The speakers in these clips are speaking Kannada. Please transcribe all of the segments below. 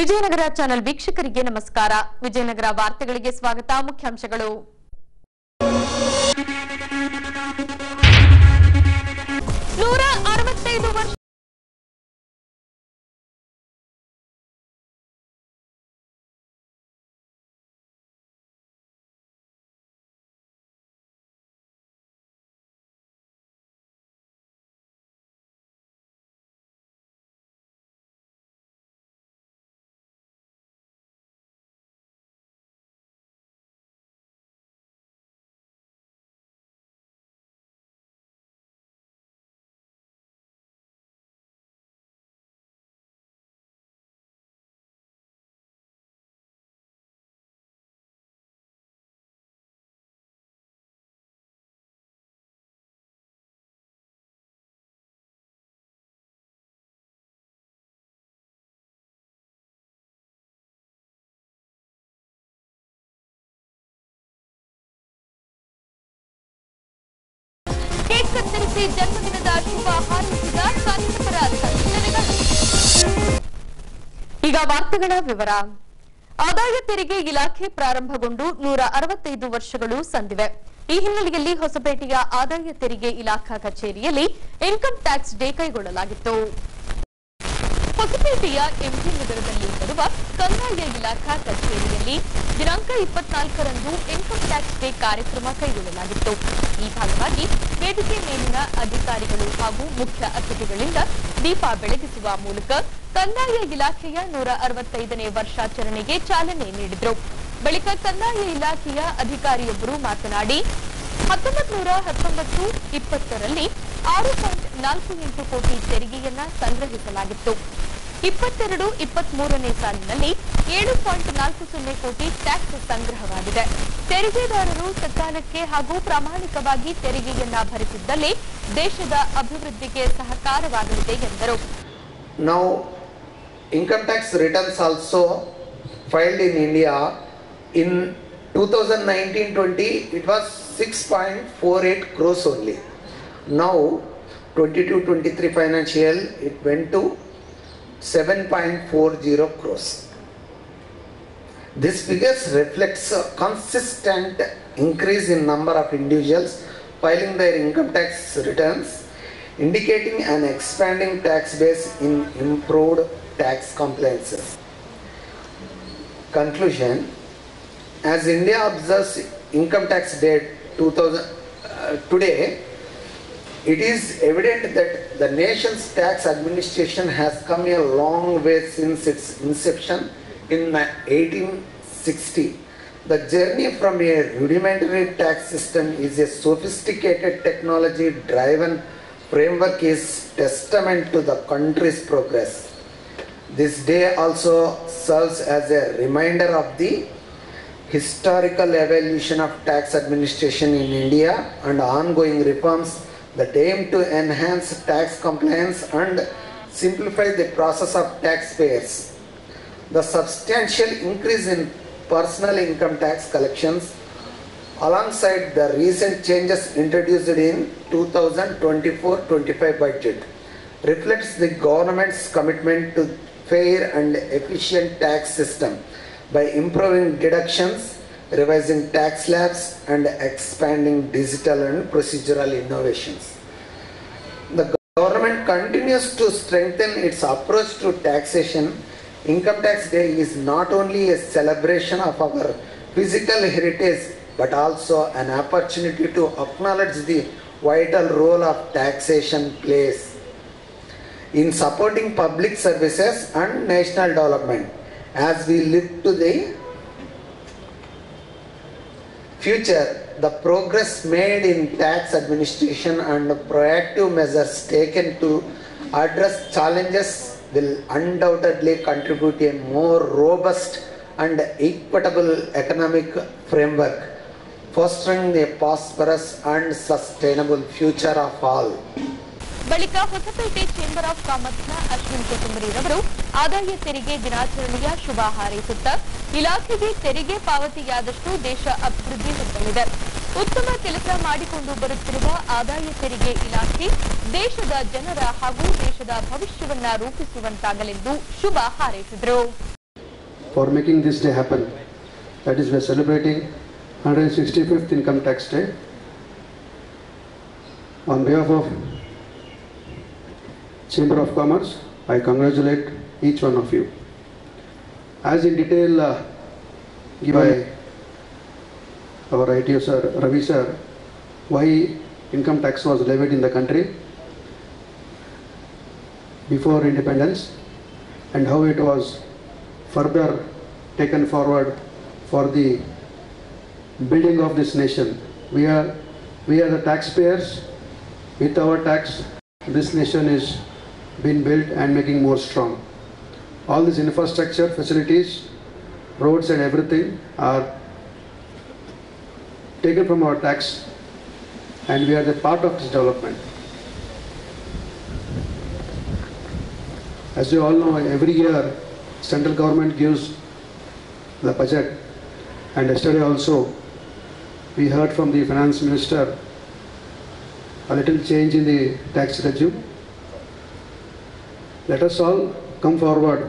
ವಿಜಯನಗರ ಚಾನೆಲ್ ವೀಕ್ಷಕರಿಗೆ ನಮಸ್ಕಾರ ವಿಜಯನಗರ ವಾರ್ತೆಗಳಿಗೆ ಸ್ವಾಗತ ಮುಖ್ಯಾಂಶಗಳು ನೂರ ಅರವತ್ತೈದು ವರ್ಷ ಕೇಕ್ ಕತ್ತರಿಸಿ ಜನ್ಮದಿನದ ಶುಭ ಹಾರೈಸಿದ ಕನ್ನಡಪರ ಸಂಘಟನೆಗಳು ಈಗ ವಾರ್ತೆಗಳ ವಿವರ ಆದಾಯ ತೆರಿಗೆ ಇಲಾಖೆ ಪ್ರಾರಂಭಗೊಂಡು ನೂರ ಅರವತ್ತೈದು ವರ್ಷಗಳು ಸಂದಿವೆ ಈ ಹಿನ್ನೆಲೆಯಲ್ಲಿ ಹೊಸಪೇಟೆಯ ಆದಾಯ ತೆರಿಗೆ ಇಲಾಖಾ ಕಚೇರಿಯಲ್ಲಿ ಇನ್ಕಮ್ ಟ್ಯಾಕ್ಸ್ ಡೇ ಕೈಗೊಳ್ಳಲಾಗಿತ್ತು ಹೊಸಪೇಟೆಯ ಎಂಜಿ ನಗರದಲ್ಲಿ ಬರುವ ಕಂದಾಯ ಇಲಾಖಾ ಕಚೇರಿಯಲ್ಲಿ ದಿನಾಂಕ ಇಪ್ಪತ್ನಾಲ್ಕರಂದು ಇನ್ಕಮ್ ಟ್ಯಾಕ್ಸ್ ಡೇ ಕಾರ್ಯಕ್ರಮ ಕೈಗೊಳ್ಳಲಾಗಿತ್ತು ಈ ಭಾಗವಾಗಿ ವೇದಿಕೆ ಮೇಲಿನ ಅಧಿಕಾರಿಗಳು ಹಾಗೂ ಮುಖ್ಯ ಅತಿಥಿಗಳಿಂದ ದೀಪ ಬೆಳಗಿಸುವ ಮೂಲಕ ಕಂದಾಯ ಇಲಾಖೆಯ ನೂರ ಅರವತ್ತೈದನೇ ವರ್ಷಾಚರಣೆಗೆ ಚಾಲನೆ ನೀಡಿದರು ಬಳಿಕ ಕಂದಾಯ ಇಲಾಖೆಯ ಅಧಿಕಾರಿಯೊಬ್ಬರು ಮಾತನಾಡಿ ಹತ್ತೊಂಬತ್ತು ನೂರ ಹತ್ತೊಂಬತ್ತು ಇಪ್ಪತ್ತರಲ್ಲಿ ಆರು ಪಾಯಿಂಟ್ ನಾಲ್ಕು ಎಂಟು ಕೋಟಿ ತೆರಿಗೆಯನ್ನ ಸಂಗ್ರಹಿಸಲಾಗಿತ್ತು ಇಪ್ಪತ್ತೆರಡು ಇಪ್ಪತ್ಮೂರನೇ ಸಾಲಿನಲ್ಲಿ ಏಳು ಪಾಯಿಂಟ್ ನಾಲ್ಕು ಸೊನ್ನೆ ಕೋಟಿ ಟ್ಯಾಕ್ಸ್ ಸಂಗ್ರಹವಾಗಿದೆ ತೆರಿಗೆದಾರರು ಸಕಾಲಕ್ಕೆ ಹಾಗೂ ಪ್ರಾಮಾಣಿಕವಾಗಿ ತೆರಿಗೆಯನ್ನ ಭರಿಸಿದ್ದಲ್ಲಿ ದೇಶದ ಅಭಿವೃದ್ಧಿಗೆ ಸಹಕಾರವಾಗಲಿದೆ ಎಂದರು Now, income tax returns also filed in India in 2019-20 it was 6.48 crores only. Now, 22-23 financial it went to 7.40 crores. This figures reflects a consistent increase in number of individuals filing their income tax returns, indicating an expanding tax base in improved tax compliances. Conclusion As India observes Income Tax Day 2000, uh, today, it is evident that the nation's tax administration has come a long way since its inception in 1860. The journey from a rudimentary tax system is a sophisticated technology driven framework is testament to the country's progress. This day also serves as a reminder of the historical evolution of tax administration in India and ongoing reforms that aim to enhance tax compliance and simplify the process of taxpayers. The substantial increase in personal income tax collections alongside the recent changes introduced in 2024-25 budget reflects the government's commitment to fair and efficient tax system by improving deductions, revising tax slabs and expanding digital and procedural innovations. The government continues to strengthen its approach to taxation. Income Tax Day is not only a celebration of our physical heritage but also an opportunity to acknowledge the vital role of taxation plays in supporting public services and national development as we look to the future the progress made in tax administration and proactive measures taken to address challenges will undoubtedly contribute a more robust and equitable economic framework fostering a prosperous and sustainable future of all ಬಳಿಕ ಹೊಸಪೇಟೆ ಚೇಂಬರ್ ಆಫ್ ಕಾಮರ್ಸ್ನ ಅಶ್ವಿನ್ ಕೊತ್ತಂಬರಿರವರು ಆದಾಯ ತೆರಿಗೆ ದಿನಾಚರಣೆಯ ಶುಭ ಹಾರೈಸುತ್ತಾ ಇಲಾಖೆಗೆ ತೆರಿಗೆ ಪಾವತಿಯಾದಷ್ಟು ದೇಶ ಅಭಿವೃದ್ಧಿ ಹೊಂದಲಿದೆ ಉತ್ತಮ ಕೆಲಸ ಮಾಡಿಕೊಂಡು ಬರುತ್ತಿರುವ ಆದಾಯ ತೆರಿಗೆ ಇಲಾಖೆ ದೇಶದ ಜನರ ಹಾಗೂ ದೇಶದ ಭವಿಷ್ಯವನ್ನ ರೂಪಿಸುವಂತಾಗಲೆಂದು ಶುಭ ಹಾರೈಸಿದರು for making this day happen. That is, we are celebrating 165th Income Tax Day. On behalf of Chamber of Commerce, I congratulate each one of you. As in detail uh, given by our ITO sir, Ravi sir, why income tax was levied in the country before independence and how it was further taken forward for the building of this nation. We are, we are the taxpayers. With our tax, this nation is being built and making more strong. All this infrastructure, facilities, roads and everything are taken from our tax and we are the part of this development. As you all know, every year central government gives the budget and yesterday also we heard from the finance minister a little change in the tax regime. Let us all come forward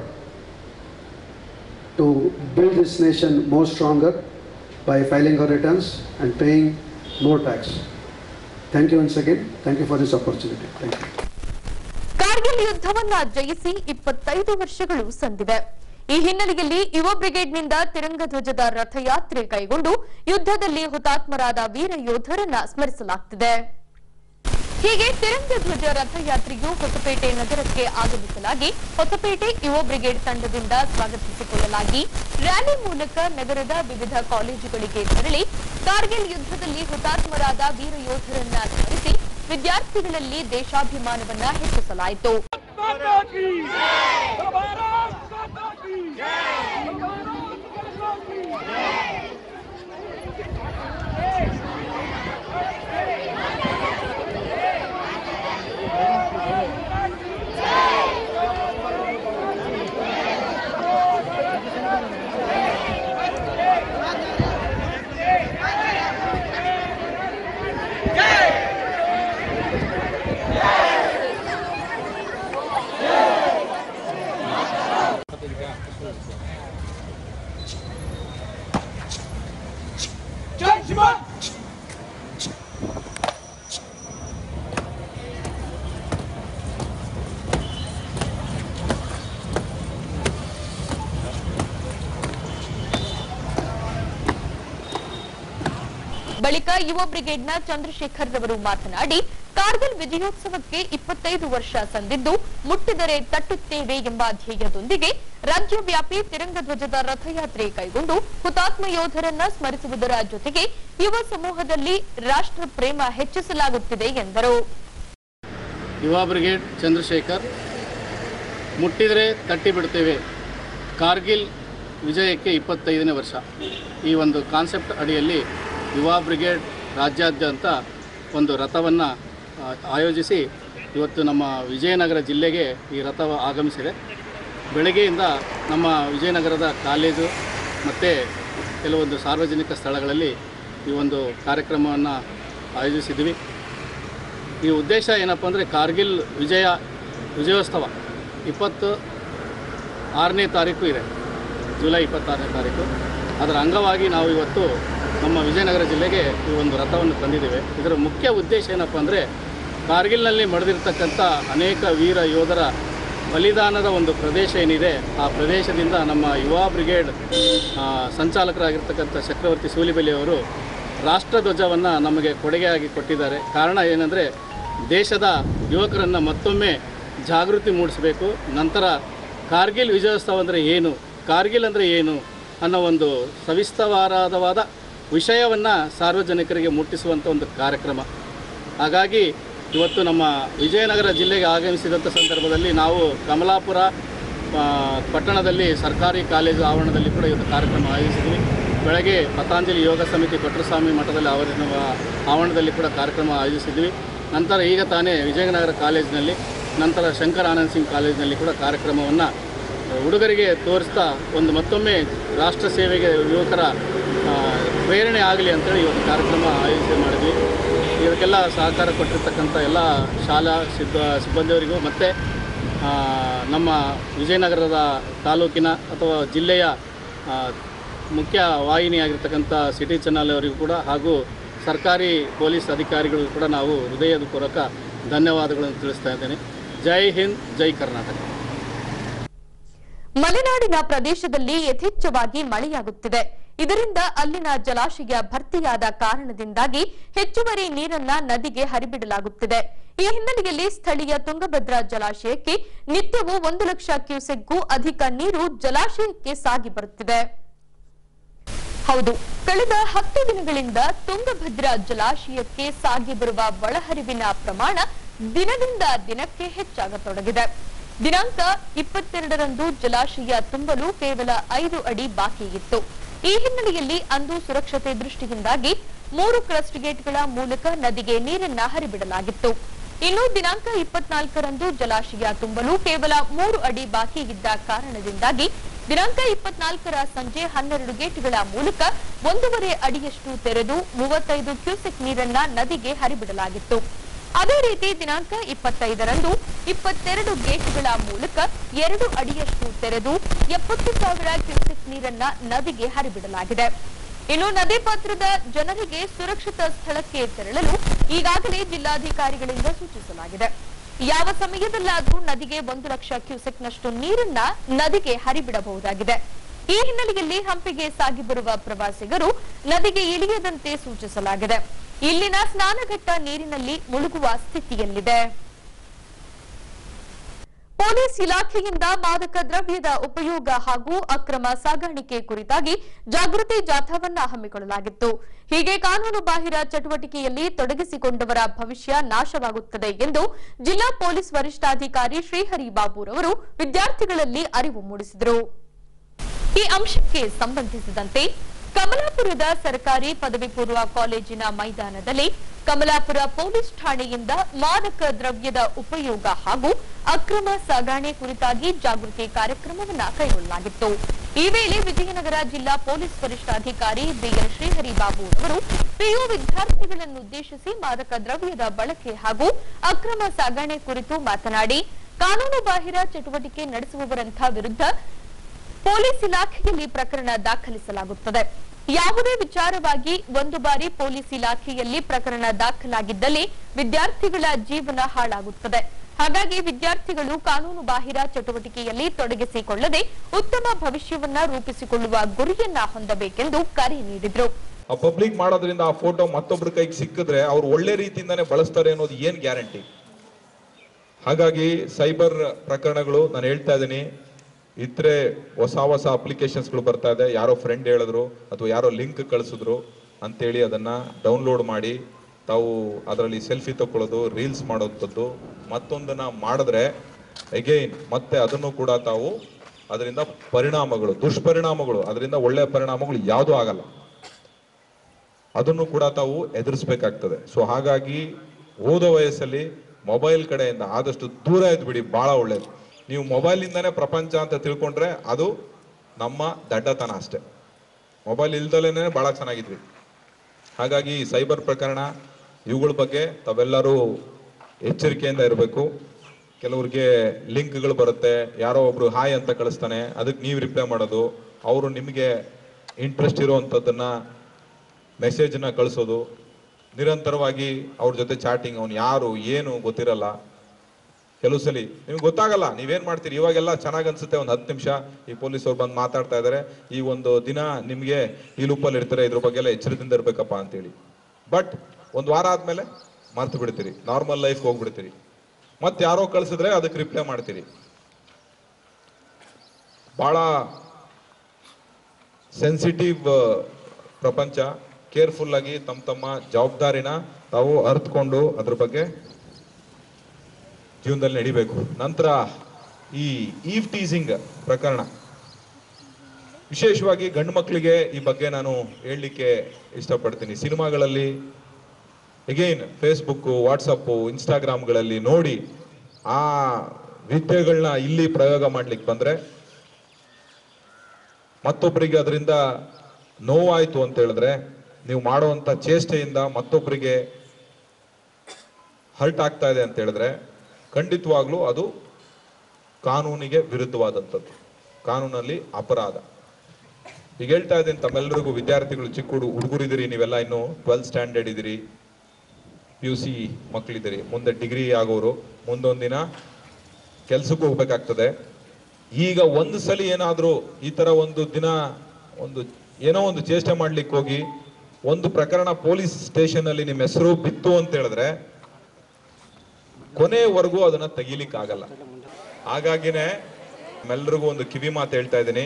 to build this nation more stronger by filing our returns and paying more tax. Thank you once again. Thank you for this opportunity. Thank you. Kargil ಯುದ್ಧವನ್ನ ಜಯಿಸಿ ಇಪ್ಪತ್ತೈದು ವರ್ಷಗಳು ಸಂದಿವೆ ಈ ಹಿನ್ನೆಲೆಯಲ್ಲಿ ಯುವ ಬ್ರಿಗೇಡ್ನಿಂದ ತಿರಂಗ ಧ್ವಜದ ರಥಯಾತ್ರೆ ಕೈಗೊಂಡು ಯುದ್ಧದಲ್ಲಿ ಹುತಾತ್ಮರಾದ ವೀರ ಯೋಧರನ್ನ ಸ್ಮರಿಸಲಾಗುತ್ತಿದೆ ಹೀಗೆ ತಿರಂಗ ಧ್ವಜ ರಥಯಾತ್ರೆಯು ಹೊಸಪೇಟೆ ನಗರಕ್ಕೆ ಆಗಮಿಸಲಾಗಿ ಹೊಸಪೇಟೆ ಯುವ ಬ್ರಿಗೇಡ್ ತಂಡದಿಂದ ಸ್ವಾಗತಿಸಿಕೊಳ್ಳಲಾಗಿ ರ್ಯಾಲಿ ಮೂಲಕ ನಗರದ ವಿವಿಧ ಕಾಲೇಜುಗಳಿಗೆ ತೆರಳಿ ಕಾರ್ಗಿಲ್ ಯುದ್ಧದಲ್ಲಿ ಹುತಾತ್ಮರಾದ ವೀರ ಯೋಧರನ್ನ ಸ್ಮರಿಸಿ ವಿದ್ಯಾರ್ಥಿಗಳಲ್ಲಿ ದೇಶಾಭಿಮಾನವನ್ನ ಹೆಚ್ಚಿಸಲಾಯಿತು माता की भारत माता की भारत माता की जय शिवन ಬಳಿಕ ಯುವ ಬ್ರಿಗೇಡ್ನ ಚಂದ್ರಶೇಖರ್ ರವರು ಮಾತನಾಡಿ ಕಾರ್ಗಿಲ್ ವಿಜಯೋತ್ಸವಕ್ಕೆ ಇಪ್ಪತ್ತೈದು ವರ್ಷ ಸಂದಿದ್ದು ಮುಟ್ಟಿದರೆ ತಟ್ಟುತ್ತೇವೆ ಎಂಬ ಧ್ಯೇಯದೊಂದಿಗೆ ರಾಜ್ಯವ್ಯಾಪಿ ತಿರಂಗ ಧ್ವಜದ ರಥಯಾತ್ರೆ ಕೈಗೊಂಡು ಹುತಾತ್ಮ ಯೋಧರನ್ನ ಸ್ಮರಿಸುವುದರ ಜೊತೆಗೆ ಯುವ ಸಮೂಹದಲ್ಲಿ ರಾಷ್ಟ್ರ ಪ್ರೇಮ ಹೆಚ್ಚಿಸಲಾಗುತ್ತಿದೆ ಎಂದರು ಯುವ ಬ್ರಿಗೇಡ್ ಚಂದ್ರಶೇಖರ್ ಮುಟ್ಟಿದರೆ ತಟ್ಟಿ ಬಿಡ್ತೇವೆ ಕಾರ್ಗಿಲ್ ವಿಜಯಕ್ಕೆ ಇಪ್ಪತ್ತೈದನೇ ವರ್ಷ ಈ ಒಂದು ಕಾನ್ಸೆಪ್ಟ್ ಅಡಿಯಲ್ಲಿ ಯುವ ಬ್ರಿಗೇಡ್ ರಾಜ್ಯಾದ್ಯಂತ ಒಂದು ರಥವನ್ನು ಆಯೋಜಿಸಿ ಇವತ್ತು ನಮ್ಮ ವಿಜಯನಗರ ಜಿಲ್ಲೆಗೆ ಈ ರಥ ಆಗಮಿಸಿದೆ ಬೆಳಗ್ಗೆಯಿಂದ ನಮ್ಮ ವಿಜಯನಗರದ ಕಾಲೇಜು ಮತ್ತು ಕೆಲವೊಂದು ಸಾರ್ವಜನಿಕ ಸ್ಥಳಗಳಲ್ಲಿ ಈ ಒಂದು ಕಾರ್ಯಕ್ರಮವನ್ನು ಆಯೋಜಿಸಿದ್ವಿ ಈ ಉದ್ದೇಶ ಏನಪ್ಪ ಅಂದರೆ ಕಾರ್ಗಿಲ್ ವಿಜಯ ವಿಜಯೋತ್ಸವ ಇಪ್ಪತ್ತು ಆರನೇ ತಾರೀಕು ಇದೆ ಜುಲೈ ಇಪ್ಪತ್ತಾರನೇ ತಾರೀಕು ಅದರ ಅಂಗವಾಗಿ ನಾವು ಇವತ್ತು ನಮ್ಮ ವಿಜಯನಗರ ಜಿಲ್ಲೆಗೆ ಈ ಒಂದು ರಥವನ್ನು ತಂದಿದ್ದೇವೆ ಇದರ ಮುಖ್ಯ ಉದ್ದೇಶ ಏನಪ್ಪ ಅಂದರೆ ಕಾರ್ಗಿಲ್ನಲ್ಲಿ ಮಡಿದಿರ್ತಕ್ಕಂಥ ಅನೇಕ ವೀರ ಯೋಧರ ಬಲಿದಾನದ ಒಂದು ಪ್ರದೇಶ ಏನಿದೆ ಆ ಪ್ರದೇಶದಿಂದ ನಮ್ಮ ಯುವ ಬ್ರಿಗೇಡ್ ಆ, ಸಂಚಾಲಕರಾಗಿರ್ತಕ್ಕಂಥ ಚಕ್ರವರ್ತಿ ಸೂಲಿಬೆಲೆಯವರು ರಾಷ್ಟ್ರಧ್ವಜವನ್ನು ನಮಗೆ ಕೊಡುಗೆಯಾಗಿ ಕೊಟ್ಟಿದ್ದಾರೆ ಕಾರಣ ಏನಂದರೆ ದೇಶದ ಯುವಕರನ್ನು ಮತ್ತೊಮ್ಮೆ ಜಾಗೃತಿ ಮೂಡಿಸಬೇಕು ನಂತರ ಕಾರ್ಗಿಲ್ ವಿಜಯೋತ್ಸವ ಅಂದರೆ ಏನು ಕಾರ್ಗಿಲ್ ಅಂದರೆ ಏನು ಅನ್ನೋ ಒಂದು ಸವಿಸ್ತರವಾದವಾದ ವಿಷಯವನ್ನು ಸಾರ್ವಜನಿಕರಿಗೆ ಮುಟ್ಟಿಸುವಂಥ ಒಂದು ಕಾರ್ಯಕ್ರಮ ಹಾಗಾಗಿ ಇವತ್ತು ನಮ್ಮ ವಿಜಯನಗರ ಜಿಲ್ಲೆಗೆ ಆಗಮಿಸಿದಂಥ ಸಂದರ್ಭದಲ್ಲಿ ನಾವು ಕಮಲಾಪುರ ಆ, ಪಟ್ಟಣದಲ್ಲಿ ಸರ್ಕಾರಿ ಕಾಲೇಜು ಆವರಣದಲ್ಲಿ ಕೂಡ ಇವತ್ತು ಕಾರ್ಯಕ್ರಮ ಆಯೋಜಿಸಿದ್ವಿ ಬೆಳಗ್ಗೆ ಪತಾಂಜಲಿ ಯೋಗ ಸಮಿತಿ ಕೊಟ್ರಸ್ವಾಮಿ ಮಠದಲ್ಲಿ ಅವರಿನ ಆವರಣದಲ್ಲಿ ಕೂಡ ಕಾರ್ಯಕ್ರಮ ಆಯೋಜಿಸಿದ್ವಿ ನಂತರ ಈಗ ತಾನೇ ವಿಜಯನಗರ ಕಾಲೇಜಿನಲ್ಲಿ ನಂತರ ಶಂಕರ್ ಆನಂದ್ ಸಿಂಗ್ ಕಾಲೇಜಿನಲ್ಲಿ ಕೂಡ ಕಾರ್ಯಕ್ರಮವನ್ನು ಹುಡುಗರಿಗೆ ತೋರಿಸ್ತಾ ಒಂದು ಮತ್ತೊಮ್ಮೆ ರಾಷ್ಟ್ರ ಸೇವೆಗೆ ಯುವಕರ ಆ, ಪ್ರೇರಣೆ ಆಗಲಿ ಅಂತೇಳಿ ಇವತ್ತು ಕಾರ್ಯಕ್ರಮ ಆಯೋಜನೆ ಮಾಡಿದ್ವಿ ಇದಕ್ಕೆಲ್ಲ ಸಹಕಾರ ಕೊಟ್ಟಿರ್ತಕ್ಕಂಥ ಎಲ್ಲ ಶಾಲಾ ಸಿಬ್ಬ ಸಿಬ್ಬಂದಿಯವರಿಗೂ ಮತ್ತು ನಮ್ಮ ವಿಜಯನಗರದ ತಾಲೂಕಿನ ಅಥವಾ ಜಿಲ್ಲೆಯ ಆ, ಮುಖ್ಯ ವಾಹಿನಿಯಾಗಿರ್ತಕ್ಕಂಥ ಸಿಟಿ ಚಾನಲ್ ಅವರಿಗೂ ಕೂಡ ಹಾಗೂ ಸರ್ಕಾರಿ ಪೊಲೀಸ್ ಅಧಿಕಾರಿಗಳಿಗೂ ಕೂಡ ನಾವು ಹೃದಯದ ಪೂರ್ವಕ ಧನ್ಯವಾದಗಳನ್ನು ತಿಳಿಸ್ತಾ ಇದ್ದೇನೆ ಜೈ ಹಿಂದ್ ಜೈ ಕರ್ನಾಟಕ ಮಲೆನಾಡಿನ ಪ್ರದೇಶದಲ್ಲಿ ಯಥೇಚ್ಛವಾಗಿ ಮಳೆಯಾಗುತ್ತಿದೆ ಇದರಿಂದ ಅಲ್ಲಿನ ಜಲಾಶಯ ಭರ್ತಿಯಾದ ಕಾರಣದಿಂದಾಗಿ ಹೆಚ್ಚುವರಿ ನೀರನ್ನ ನದಿಗೆ ಹರಿಬಿಡಲಾಗುತ್ತಿದೆ ಈ ಹಿನ್ನೆಲೆಯಲ್ಲಿ ಸ್ಥಳೀಯ ತುಂಗಭದ್ರಾ ಜಲಾಶಯಕ್ಕೆ ನಿತ್ಯವೂ ಒಂದು ಲಕ್ಷ ಕ್ಯೂಸೆಕ್ಗೂ ಅಧಿಕ ನೀರು ಜಲಾಶಯಕ್ಕೆ ಸಾಗಿ ಬರುತ್ತಿದೆ ಹೌದು ಕಳೆದ ಹತ್ತು ದಿನಗಳಿಂದ ತುಂಗಭದ್ರಾ ಜಲಾಶಯಕ್ಕೆ ಸಾಗಿ ಬರುವ ಒಳಹರಿವಿನ ಪ್ರಮಾಣ ದಿನದಿಂದ ದಿನಕ್ಕೆ ಹೆಚ್ಚಾಗತೊಡಗಿದೆ ದಿನಾಂಕ ಇಪ್ಪತ್ತೆರಡರಂದು ಜಲಾಶಯ ತುಂಬಲು ಕೇವಲ ಐದು ಅಡಿ ಬಾಕಿ ಇತ್ತು ಈ ಹಿನ್ನೆಲೆಯಲ್ಲಿ ಅಂದು ಸುರಕ್ಷತೆ ದೃಷ್ಟಿಯಿಂದಾಗಿ ಮೂರು ಕ್ರಸ್ಟ್ ಗೇಟ್ಗಳ ಮೂಲಕ ನದಿಗೆ ನೀರನ್ನ ಹರಿಬಿಡಲಾಗಿತ್ತು ಇನ್ನು ದಿನಾಂಕ ಇಪ್ಪತ್ನಾಲ್ಕರಂದು ಜಲಾಶಯ ತುಂಬಲು ಕೇವಲ ಮೂರು ಅಡಿ ಬಾಕಿ ಇದ್ದ ಕಾರಣದಿಂದಾಗಿ ದಿನಾಂಕ ಇಪ್ಪತ್ನಾಲ್ಕರ ಸಂಜೆ ಹನ್ನೆರಡು ಗೇಟ್ಗಳ ಮೂಲಕ ಒಂದೂವರೆ ಅಡಿಯಷ್ಟು ತೆರೆದು ಮೂವತ್ತೈದು ಕ್ಯೂಸೆಕ್ ನೀರನ್ನ ನದಿಗೆ ಹರಿಬಿಡಲಾಗಿತ್ತು ಅದೇ ರೀತಿ ದಿನಾಂಕ ಇಪ್ಪತ್ತೈದರಂದು ಇಪ್ಪತ್ತೆರಡು ಗೇಟ್ಗಳ ಮೂಲಕ ಎರಡು ಅಡಿಯಷ್ಟು ತೆರೆದು ಎಪ್ಪತ್ತು ಸಾವಿರ ಕ್ಯೂಸೆಕ್ ನೀರನ್ನ ನದಿಗೆ ಹರಿಬಿಡಲಾಗಿದೆ ಇನ್ನು ನದಿ ಪಾತ್ರದ ಜನರಿಗೆ ಸುರಕ್ಷಿತ ಸ್ಥಳಕ್ಕೆ ತೆರಳಲು ಈಗಾಗಲೇ ಜಿಲ್ಲಾಧಿಕಾರಿಗಳಿಂದ ಸೂಚಿಸಲಾಗಿದೆ ಯಾವ ಸಮಯದಲ್ಲಾದರೂ ನದಿಗೆ ಒಂದು ಲಕ್ಷ ಕ್ಯೂಸೆಕ್ನಷ್ಟು ನೀರನ್ನ ನದಿಗೆ ಹರಿಬಿಡಬಹುದಾಗಿದೆ ಈ ಹಿನ್ನೆಲೆಯಲ್ಲಿ ಹಂಪಿಗೆ ಸಾಗಿ ಬರುವ ಪ್ರವಾಸಿಗರು ನದಿಗೆ ಇಳಿಯದಂತೆ ಸೂಚಿಸಲಾಗಿದೆ ಇಲ್ಲಿನ ಸ್ನಾನಘಟ್ಟ ನೀರಿನಲ್ಲಿ ಮುಳುಗುವ ಸ್ಥಿತಿಯಲ್ಲಿದೆ ಪೊಲೀಸ್ ಇಲಾಖೆಯಿಂದ ಮಾದಕ ದ್ರವ್ಯದ ಉಪಯೋಗ ಹಾಗೂ ಅಕ್ರಮ ಸಾಗಾಣಿಕೆ ಕುರಿತಾಗಿ ಜಾಗೃತಿ ಜಾಥಾವನ್ನ ಹಮ್ಮಿಕೊಳ್ಳಲಾಗಿತ್ತು ಹೀಗೆ ಕಾನೂನು ಬಾಹಿರ ಚಟುವಟಿಕೆಯಲ್ಲಿ ತೊಡಗಿಸಿಕೊಂಡವರ ಭವಿಷ್ಯ ನಾಶವಾಗುತ್ತದೆ ಎಂದು ಜಿಲ್ಲಾ ಪೊಲೀಸ್ ವರಿಷ್ಠಾಧಿಕಾರಿ ಶ್ರೀಹರಿ ಬಾಬುರವರು ವಿದ್ಯಾರ್ಥಿಗಳಲ್ಲಿ ಅರಿವು ಮೂಡಿಸಿದರು ಈ ಅಂಶಕ್ಕೆ ಸಂಬಂಧಿಸಿದಂತೆ ಕಮಲಾಪುರದ ಸರ್ಕಾರಿ ಪದವಿ ಪೂರ್ವ ಕಾಲೇಜಿನ ಮೈದಾನದಲ್ಲಿ ಕಮಲಾಪುರ ಪೊಲೀಸ್ ಠಾಣೆಯಿಂದ ಮಾದಕ ದ್ರವ್ಯದ ಉಪಯೋಗ ಹಾಗೂ ಅಕ್ರಮ ಸಾಗಾಣೆ ಕುರಿತಾಗಿ ಜಾಗೃತಿ ಕಾರ್ಯಕ್ರಮವನ್ನ ಕೈಗೊಳ್ಳಲಾಗಿತ್ತು ಈ ವೇಳೆ ವಿಜಯನಗರ ಜಿಲ್ಲಾ ಪೊಲೀಸ್ ವರಿಷ್ಠಾಧಿಕಾರಿ ಬಿಎನ್ ಶ್ರೀಹರಿ ಬಾಬು ಅವರು ಪಿಯು ವಿದ್ಯಾರ್ಥಿಗಳನ್ನುದ್ದೇಶಿಸಿ ಮಾದಕ ದ್ರವ್ಯದ ಬಳಕೆ ಹಾಗೂ ಅಕ್ರಮ ಸಾಗಾಣೆ ಕುರಿತು ಮಾತನಾಡಿ ಕಾನೂನು ಬಾಹಿರ ಚಟುವಟಿಕೆ ನಡೆಸುವವರಂಥ ವಿರುದ್ಧ ಪೊಲೀಸ್ ಇಲಾಖೆಯಲ್ಲಿ ಪ್ರಕರಣ ದಾಖಲಿಸಲಾಗುತ್ತದೆ ಯಾವುದೇ ವಿಚಾರವಾಗಿ ಒಂದು ಬಾರಿ ಪೊಲೀಸ್ ಇಲಾಖೆಯಲ್ಲಿ ಪ್ರಕರಣ ದಾಖಲಾಗಿದ್ದಲ್ಲಿ ವಿದ್ಯಾರ್ಥಿಗಳ ಜೀವನ ಹಾಳಾಗುತ್ತದೆ ಹಾಗಾಗಿ ವಿದ್ಯಾರ್ಥಿಗಳು ಕಾನೂನು ಬಾಹಿರ ಚಟುವಟಿಕೆಯಲ್ಲಿ ತೊಡಗಿಸಿಕೊಳ್ಳದೆ ಉತ್ತಮ ಭವಿಷ್ಯವನ್ನ ರೂಪಿಸಿಕೊಳ್ಳುವ ಗುರಿಯನ್ನ ಹೊಂದಬೇಕೆಂದು ಕರೆ ನೀಡಿದ್ರು ಆ ಪಬ್ಲಿಕ್ ಮಾಡೋದ್ರಿಂದ ಆ ಫೋಟೋ ಮತ್ತೊಬ್ರ ಕೈಗೆ ಸಿಕ್ಕಿದ್ರೆ ಅವ್ರು ಒಳ್ಳೆ ರೀತಿಯಿಂದಾನೇ ಬಳಸ್ತಾರೆ ಅನ್ನೋದು ಏನ್ ಗ್ಯಾರಂಟಿ ಹಾಗಾಗಿ ಸೈಬರ್ ಪ್ರಕರಣಗಳು ನಾನು ಹೇಳ್ತಾ ಇದ್ದೀನಿ ಇದ್ರೆ ಹೊಸ ಹೊಸ ಅಪ್ಲಿಕೇಶನ್ಸ್ಗಳು ಬರ್ತಾ ಇದೆ ಯಾರೋ ಫ್ರೆಂಡ್ ಹೇಳಿದ್ರು ಅಥವಾ ಯಾರೋ ಲಿಂಕ್ ಕಳಿಸಿದ್ರು ಅಂತೇಳಿ ಅದನ್ನ ಡೌನ್ಲೋಡ್ ಮಾಡಿ ತಾವು ಅದರಲ್ಲಿ ಸೆಲ್ಫಿ ತಗೊಳ್ಳೋದು ರೀಲ್ಸ್ ಮಾಡೋಂಥದ್ದು ಮತ್ತೊಂದನ್ನ ಮಾಡಿದ್ರೆ ಅಗೈನ್ ಮತ್ತೆ ಅದನ್ನು ಕೂಡ ತಾವು ಅದರಿಂದ ಪರಿಣಾಮಗಳು ದುಷ್ಪರಿಣಾಮಗಳು ಅದರಿಂದ ಒಳ್ಳೆಯ ಪರಿಣಾಮಗಳು ಯಾವುದೂ ಆಗಲ್ಲ ಅದನ್ನು ಕೂಡ ತಾವು ಎದುರಿಸ್ಬೇಕಾಗ್ತದೆ ಸೊ ಹಾಗಾಗಿ ಓದೋ ವಯಸ್ಸಲ್ಲಿ ಮೊಬೈಲ್ ಕಡೆಯಿಂದ ಆದಷ್ಟು ದೂರ ಇದ್ಬಿಡಿ ಬಹಳ ಒಳ್ಳೇದು ನೀವು ಮೊಬೈಲಿಂದಾನೇ ಪ್ರಪಂಚ ಅಂತ ತಿಳ್ಕೊಂಡ್ರೆ ಅದು ನಮ್ಮ ದಡ್ಡತನ ಅಷ್ಟೇ ಮೊಬೈಲ್ ಇಲ್ದಲೇನೆ ಬಹಳ ಚೆನ್ನಾಗಿದ್ವಿ ಹಾಗಾಗಿ ಈ ಸೈಬರ್ ಪ್ರಕರಣ ಇವುಗಳ ಬಗ್ಗೆ ತಾವೆಲ್ಲರೂ ಎಚ್ಚರಿಕೆಯಿಂದ ಇರಬೇಕು ಕೆಲವ್ರಿಗೆ ಲಿಂಕ್ಗಳು ಬರುತ್ತೆ ಯಾರೋ ಒಬ್ರು ಹಾಯ್ ಅಂತ ಕಳಿಸ್ತಾನೆ ಅದಕ್ಕೆ ನೀವು ರಿಪ್ಲೈ ಮಾಡೋದು ಅವರು ನಿಮಗೆ ಇಂಟ್ರೆಸ್ಟ್ ಇರುವಂಥದ್ದನ್ನ ಮೆಸೇಜ್ನ ಕಳಿಸೋದು ನಿರಂತರವಾಗಿ ಅವ್ರ ಜೊತೆ ಚಾಟಿಂಗ್ ಅವ್ನು ಯಾರು ಏನು ಗೊತ್ತಿರಲ್ಲ ಕೆಲವು ಸಲ ನಿಮ್ಗೆ ಗೊತ್ತಾಗಲ್ಲ ನೀವೇನ್ ಮಾಡ್ತೀರಿ ಇವಾಗೆಲ್ಲ ಚೆನ್ನಾಗಿ ಅನ್ಸುತ್ತೆ ಒಂದು ಹತ್ತು ನಿಮಿಷ ಈ ಪೊಲೀಸ್ ಅವ್ರು ಬಂದು ಮಾತಾಡ್ತಾ ಇದಾರೆ ಈ ಒಂದು ದಿನ ನಿಮ್ಗೆ ಈ ಲೂಪಲ್ಲಿ ಇರ್ತಾರೆ ಇದ್ರ ಬಗ್ಗೆ ಎಲ್ಲ ಎಚ್ಚರದಿಂದ ಇರ್ಬೇಕಪ್ಪ ಅಂತೇಳಿ ಬಟ್ ಒಂದು ವಾರ ಆದ್ಮೇಲೆ ಮರ್ತು ಬಿಡ್ತೀರಿ ನಾರ್ಮಲ್ ಲೈಫ್ ಹೋಗ್ಬಿಡ್ತೀರಿ ಮತ್ತೆ ಯಾರೋ ಕಳ್ಸಿದ್ರೆ ಅದಕ್ಕೆ ರಿಪ್ಲೈ ಮಾಡ್ತೀರಿ ಬಹಳ ಸೆನ್ಸಿಟಿವ್ ಪ್ರಪಂಚ ಕೇರ್ಫುಲ್ ಆಗಿ ತಮ್ಮ ತಮ್ಮ ಜವಾಬ್ದಾರಿನ ತಾವು ಅರ್ಥಕೊಂಡು ಅದ್ರ ಬಗ್ಗೆ ಜೀವನದಲ್ಲಿ ನಡಿಬೇಕು ನಂತರ ಈ ಈವ್ ಟೀಸಿಂಗ್ ಪ್ರಕರಣ ವಿಶೇಷವಾಗಿ ಗಂಡು ಮಕ್ಕಳಿಗೆ ಈ ಬಗ್ಗೆ ನಾನು ಹೇಳಲಿಕ್ಕೆ ಇಷ್ಟಪಡ್ತೀನಿ ಸಿನಿಮಾಗಳಲ್ಲಿ ಎಗೈನ್ ಫೇಸ್ಬುಕ್ ವಾಟ್ಸಪ್ಪು ಇನ್ಸ್ಟಾಗ್ರಾಮ್ಗಳಲ್ಲಿ ನೋಡಿ ಆ ವಿದ್ಯೆಗಳನ್ನ ಇಲ್ಲಿ ಪ್ರಯೋಗ ಮಾಡ್ಲಿಕ್ಕೆ ಬಂದ್ರೆ ಮತ್ತೊಬ್ಬರಿಗೆ ಅದರಿಂದ ನೋವಾಯ್ತು ಅಂತ ಹೇಳಿದ್ರೆ ನೀವು ಮಾಡುವಂತ ಚೇಷ್ಟೆಯಿಂದ ಮತ್ತೊಬ್ಬರಿಗೆ ಹರ್ಟ್ ಆಗ್ತಾ ಇದೆ ಅಂತ ಹೇಳಿದ್ರೆ ಖಂಡಿತವಾಗ್ಲೂ ಅದು ಕಾನೂನಿಗೆ ವಿರುದ್ಧವಾದಂಥದ್ದು ಕಾನೂನಲ್ಲಿ ಅಪರಾಧ ಈಗ ಹೇಳ್ತಾ ಇದ್ದೀನಿ ತಮ್ಮೆಲ್ಲರಿಗೂ ವಿದ್ಯಾರ್ಥಿಗಳು ಚಿಕ್ಕ ಹುಡು ಹುಡುಗರಿದ್ದೀರಿ ನೀವೆಲ್ಲ ಇನ್ನು ಟ್ವೆಲ್ತ್ ಸ್ಟ್ಯಾಂಡರ್ಡ್ ಇದ್ದೀರಿ ಪಿ ಯು ಸಿ ಮಕ್ಕಳಿದ್ದೀರಿ ಮುಂದೆ ಡಿಗ್ರಿ ಆಗೋರು ಮುಂದೊಂದು ದಿನ ಕೆಲ್ಸಕ್ಕೆ ಹೋಗ್ಬೇಕಾಗ್ತದೆ ಈಗ ಒಂದು ಸಲ ಏನಾದರೂ ಈ ತರ ಒಂದು ದಿನ ಒಂದು ಏನೋ ಒಂದು ಚೇಷ್ಟೆ ಮಾಡ್ಲಿಕ್ಕೆ ಹೋಗಿ ಒಂದು ಪ್ರಕರಣ ಪೊಲೀಸ್ ಸ್ಟೇಷನ್ ಅಲ್ಲಿ ನಿಮ್ಮ ಹೆಸರು ಬಿತ್ತು ಅಂತ ಹೇಳಿದ್ರೆ ಕೊನೆವರೆಗೂ ಅದನ್ನ ತೆಗಿಲಿಕ್ಕೆ ಆಗಲ್ಲ ಹಾಗಾಗಿನೇ ನಮ್ಮೆಲ್ರಿಗೂ ಒಂದು ಕಿವಿ ಮಾತು ಹೇಳ್ತಾ ಇದ್ದೀನಿ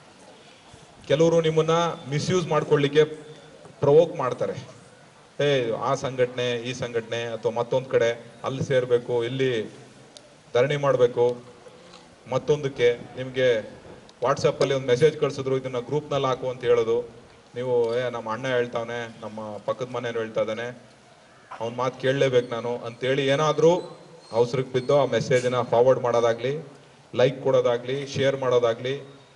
ಕೆಲವರು ನಿಮ್ಮನ್ನ ಮಿಸ್ಯೂಸ್ ಮಾಡ್ಕೊಳ್ಳಿಕ್ಕೆ ಪ್ರವೋಕ್ ಮಾಡ್ತಾರೆ ಏ ಆ ಸಂಘಟನೆ ಈ ಸಂಘಟನೆ ಅಥವಾ ಮತ್ತೊಂದು ಕಡೆ ಅಲ್ಲಿ ಸೇರ್ಬೇಕು ಇಲ್ಲಿ ಧರಣಿ ಮಾಡಬೇಕು ಮತ್ತೊಂದಕ್ಕೆ ನಿಮಗೆ ವಾಟ್ಸಪ್ಪಲ್ಲಿ ಒಂದು ಮೆಸೇಜ್ ಕಳ್ಸಿದ್ರು ಇದನ್ನ ಗ್ರೂಪ್ನಲ್ಲಿ ಹಾಕು ಅಂತ ಹೇಳೋದು ನೀವು ಏ ನಮ್ಮ ಅಣ್ಣ ಹೇಳ್ತಾವನೆ ನಮ್ಮ ಪಕ್ಕದ ಮನೆಯವ್ರು ಹೇಳ್ತಾ ಇದ್ದಾನೆ ಅವ್ನ ಮಾತು ಕೇಳಲೇಬೇಕು ನಾನು ಅಂತೇಳಿ ಏನಾದರೂ ಅವಸರಕ್ಕೆ ಬಿದ್ದು ಆ ಮೆಸೇಜನ್ನ ಫಾರ್ವರ್ಡ್ ಮಾಡೋದಾಗ್ಲಿ ಲೈಕ್ ಕೊಡೋದಾಗ್ಲಿ ಶೇರ್ ಮಾಡೋದಾಗ್ಲಿ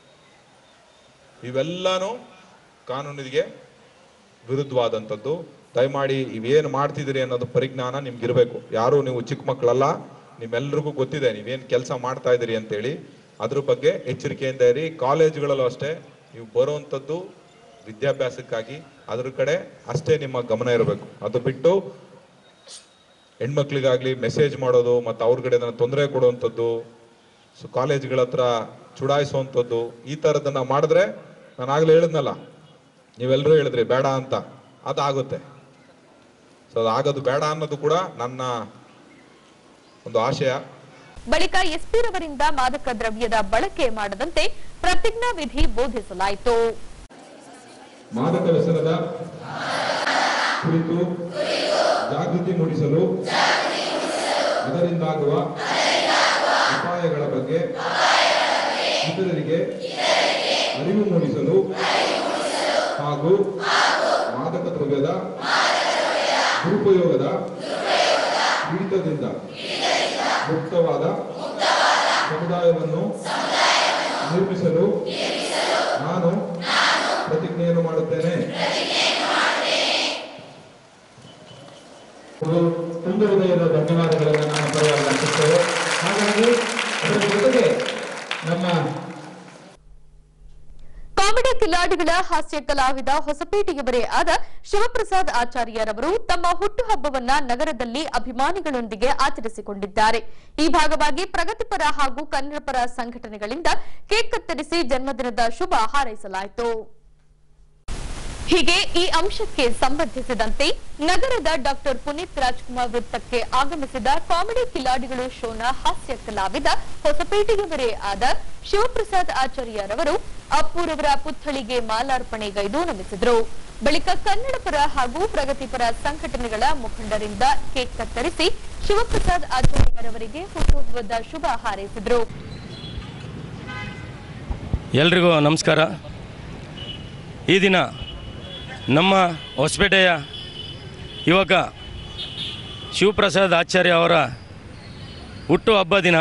ಇವೆಲ್ಲಾನು ಕಾನೂನಿಗೆ ವಿರುದ್ಧವಾದಂಥದ್ದು ದಯಮಾಡಿ ಇವೇನು ಮಾಡ್ತಿದ್ದೀರಿ ಅನ್ನೋದು ಪರಿಜ್ಞಾನ ನಿಮ್ಗಿರ್ಬೇಕು ಯಾರು ನೀವು ಚಿಕ್ಕ ಮಕ್ಕಳಲ್ಲ ನಿಮ್ಮೆಲ್ರಿಗೂ ಗೊತ್ತಿದೆ ನೀವೇನು ಕೆಲಸ ಮಾಡ್ತಾ ಇದ್ದೀರಿ ಅಂತೇಳಿ ಅದ್ರ ಬಗ್ಗೆ ಎಚ್ಚರಿಕೆಯಿಂದ ಇರಿ ಕಾಲೇಜುಗಳಲ್ಲೂ ಅಷ್ಟೇ ನೀವು ಬರುವಂಥದ್ದು ವಿದ್ಯಾಭ್ಯಾಸಕ್ಕಾಗಿ ಅದ್ರ ಕಡೆ ಅಷ್ಟೇ ನಿಮ್ಮ ಗಮನ ಇರಬೇಕು ಅದು ಬಿಟ್ಟು ಹೆಣ್ಮಕ್ಳಿಗಾಗ್ಲಿ ಮೆಸೇಜ್ ಮಾಡೋದು ಮತ್ತು ಅವ್ರ ಕಡೆ ತೊಂದರೆ ಕೊಡುವಂಥದ್ದು ಸೊ ಕಾಲೇಜ್ಗಳ ಹತ್ರ ಚುಡಾಯಿಸುವಂಥದ್ದು ಈ ಥರದನ್ನ ಮಾಡಿದ್ರೆ ನಾನು ಆಗ್ಲೇ ಹೇಳಿದ್ನಲ್ಲ ನೀವೆಲ್ಲರೂ ಹೇಳಿದ್ರಿ ಬೇಡ ಅಂತ ಅದಾಗುತ್ತೆ ಸೊ ಅದಾಗೋದು ಬೇಡ ಅನ್ನೋದು ಕೂಡ ನನ್ನ ಒಂದು ಆಶಯ ಬಳಿಕ ಎಸ್ಪಿ ರವರಿಂದ ಮಾದಕ ದ್ರವ್ಯದ ಬಳಕೆ ಮಾಡದಂತೆ ಪ್ರತಿಜ್ಞಾ ವಿಧಿ ಬೋಧಿಸಲಾಯಿತು ಮಾದಕ ವ್ಯಸನದ ಕುರಿತು ಜಾಗೃತಿ ಮೂಡಿಸಲು ಇದರಿಂದಾಗುವ ಅಪಾಯಗಳ ಬಗ್ಗೆ ಇತರರಿಗೆ ಅರಿವು ಮೂಡಿಸಲು ಹಾಗೂ ಮಾದಕ ದ್ರವ್ಯದ ದುರುಪಯೋಗದ ಪೀಡಿತದಿಂದ ಮುಕ್ತವಾದ ಸಮುದಾಯವನ್ನು ನಿರ್ಮಿಸಲು ನಾನು ಪ್ರತಿಜ್ಞೆಯನ್ನು ಮಾಡುತ್ತೇನೆ ಒಂದು ತುಂಬ ಹೃದಯದ ಧನ್ಯವಾದಗಳನ್ನು ನಾನು ಪರವಾಗಿ ಅರ್ಪಿಸ್ತೇವೆ ಹಾಗಾಗಿ ಅದರ ಜೊತೆಗೆ ನಮ್ಮ ಕಾಮಿಡಿ ಕಿಲಾಡಿಗಳ ಹಾಸ್ಯ ಕಲಾವಿದ ಹೊಸಪೇಟೆಯವರೇ ಆದ ಶಿವಪ್ರಸಾದ್ ಆಚಾರ್ಯರವರು ತಮ್ಮ ಹುಟ್ಟುಹಬ್ಬವನ್ನ ನಗರದಲ್ಲಿ ಅಭಿಮಾನಿಗಳೊಂದಿಗೆ ಆಚರಿಸಿಕೊಂಡಿದ್ದಾರೆ ಈ ಭಾಗವಾಗಿ ಪ್ರಗತಿಪರ ಹಾಗೂ ಕನ್ನಡಪರ ಸಂಘಟನೆಗಳಿಂದ ಕೇಕ್ ಕತ್ತರಿಸಿ ಜನ್ಮದಿನದ ಶುಭ ಹಾರೈಸಲಾಯಿತು ಹೀಗೆ ಈ ಅಂಶಕ್ಕೆ ಸಂಬಂಧಿಸಿದಂತೆ ನಗರದ ಡಾಕ್ಟರ್ ಪುನೀತ್ ರಾಜ್ಕುಮಾರ್ ವೃತ್ತಕ್ಕೆ ಆಗಮಿಸಿದ ಕಾಮಿಡಿ ಕಿಲಾಡಿಗಳು ಶೋನ ಹಾಸ್ಯ ಕಲಾವಿದ ಹೊಸಪೇಟೆಯವರೇ ಆದ ಶಿವಪ್ರಸಾದ್ ಆಚಾರ್ಯರವರು ಅಪ್ಪೂರವರ ಪುತ್ಥಳಿಗೆ ಮಾಲಾರ್ಪಣೆಗೈದು ನಮಿಸಿದರು ಬಳಿಕ ಕನ್ನಡಪರ ಹಾಗೂ ಪ್ರಗತಿಪರ ಸಂಘಟನೆಗಳ ಮುಖಂಡರಿಂದ ಕೇಕ್ ಕತ್ತರಿಸಿ ಶಿವಪ್ರಸಾದ್ ಆಚಾರ್ಯರವರಿಗೆ ಹುಟ್ಟುಹಬ್ಬದ ಶುಭ ಹಾರೈಸಿದರು ಎಲ್ರಿಗೂ ನಮಸ್ಕಾರ ಈ ದಿನ ನಮ್ಮ ಹೊಸಪೇಟೆಯ ಯುವಕ ಶಿವಪ್ರಸಾದ್ ಆಚಾರ್ಯ ಅವರ ಹುಟ್ಟುಹಬ್ಬ ದಿನ